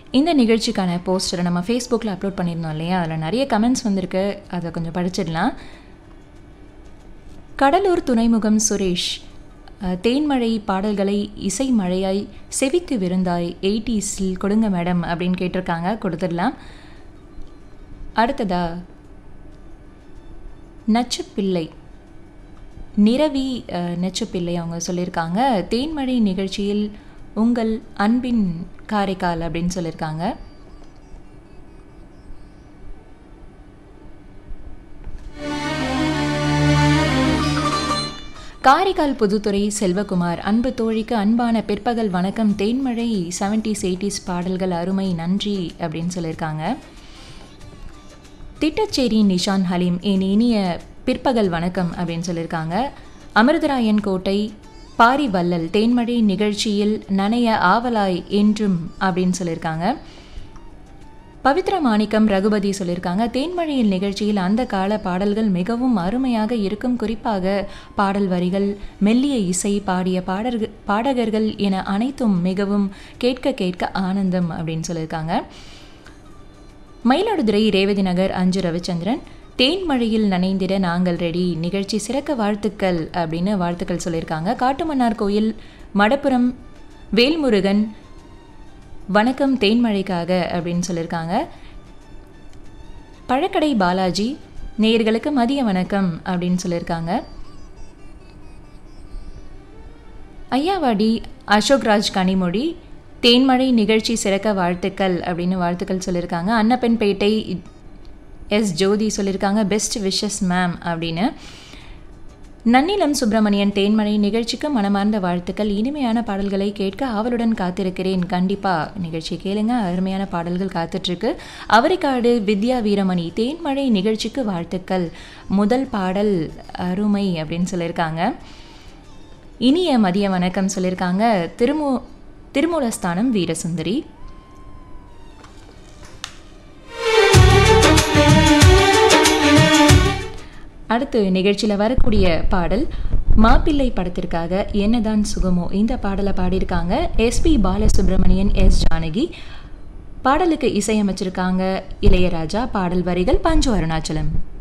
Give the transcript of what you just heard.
இந்த நிகழ்ச்சிக்கான போஸ்டரை நம்ம ஃபேஸ்புக்கில் அப்லோட் பண்ணியிருந்தோம் இல்லையா அதில் நிறைய கமெண்ட்ஸ் வந்திருக்கு அதை கொஞ்சம் படிச்சிடலாம் கடலூர் துறைமுகம் சுரேஷ் அஹ், தேன்மழை பாடல்களை இசை மழையாய் செவிக்கு விருந்தாய் எயிட்டிஸில் கொடுங்க மேடம் அப்படின்னு கேட்டிருக்காங்க கொடுத்துடலாம் அடுத்ததா நச்சுப்பிள்ளை நிரவி அஹ், நெச்சுப்பிள்ளை அவங்க சொல்லியிருக்காங்க தேன்மழை நிகழ்ச்சியில் உங்கள் அன்பின் காரைக்கால் அப்படின்னு சொல்லியிருக்காங்க காரைக்கால் புதுத்துறை செல்வகுமார் அன்பு தோழிக்கு அன்பான பிற்பகல் வணக்கம் தேன்மழை செவன்டிஸ் எயிட்டிஸ் பாடல்கள் அருமை நன்றி அப்படின்னு சொல்லியிருக்காங்க திட்டச்சேரி நிஷான் ஹலீம் என் இனிய பிற்பகல் வணக்கம் அப்படின்னு சொல்லியிருக்காங்க அமிர்தராயன் கோட்டை பாரி வள்ளல் தேன்மழை நிகழ்ச்சியில் நனைய ஆவலாய் என்றும் அப்படின்னு சொல்லியிருக்காங்க பவித்ரா மாணிக்கம் ரகுபதி சொல்லியிருக்காங்க தேன்மழையின் நிகழ்ச்சியில் அந்த கால பாடல்கள் மிகவும் அருமையாக இருக்கும் குறிப்பாக பாடல் வரிகள் மெல்லிய இசை பாடிய பாடர்கள் பாடகர்கள் என அனைத்தும் மிகவும் கேட்க கேட்க ஆனந்தம் அப்படின்னு சொல்லியிருக்காங்க மயிலாடுதுறை ரேவதி நகர் அஞ்சு ரவிச்சந்திரன் தேன்மழையில் நனைந்திட நாங்கள் ரெடி நிகழ்ச்சி சிறக்க வாழ்த்துக்கள் அப்படின்னு வாழ்த்துக்கள் சொல்லியிருக்காங்க காட்டுமன்னார் கோயில் மடப்புரம் வேல்முருகன் வணக்கம் தேன்மழைக்காக அப்படின்னு சொல்லியிருக்காங்க பழக்கடை பாலாஜி நேயர்களுக்கு மதிய வணக்கம் அப்படின்னு சொல்லியிருக்காங்க ஐயாவாடி அசோக்ராஜ் கனிமொழி தேன்மழை நிகழ்ச்சி சிறக்க வாழ்த்துக்கள் அப்படின்னு வாழ்த்துக்கள் சொல்லியிருக்காங்க அன்னப்பெண்பேட்டை எஸ் ஜோதி சொல்லியிருக்காங்க பெஸ்ட் விஷஸ் மேம் அப்படின்னு நன்னிலம் சுப்பிரமணியன் தேன்மழை நிகழ்ச்சிக்கு மனமார்ந்த வாழ்த்துக்கள் இனிமையான பாடல்களை கேட்க ஆவலுடன் காத்திருக்கிறேன் கண்டிப்பாக நிகழ்ச்சி கேளுங்க அருமையான பாடல்கள் காத்துட்ருக்கு அவரைக்காடு வித்யா வீரமணி தேன்மழை நிகழ்ச்சிக்கு வாழ்த்துக்கள் முதல் பாடல் அருமை அப்படின்னு சொல்லியிருக்காங்க இனிய மதிய வணக்கம் சொல்லியிருக்காங்க திருமூ திருமூலஸ்தானம் வீரசுந்தரி அடுத்து நிகழ்ச்சியில் வரக்கூடிய பாடல் மாப்பிள்ளை படத்திற்காக என்னதான் சுகமோ இந்த பாடலை பாடியிருக்காங்க எஸ்பி பாலசுப்ரமணியன் எஸ் ஜானகி பாடலுக்கு இசையமைச்சிருக்காங்க இளையராஜா பாடல் வரிகள் பஞ்சு அருணாச்சலம்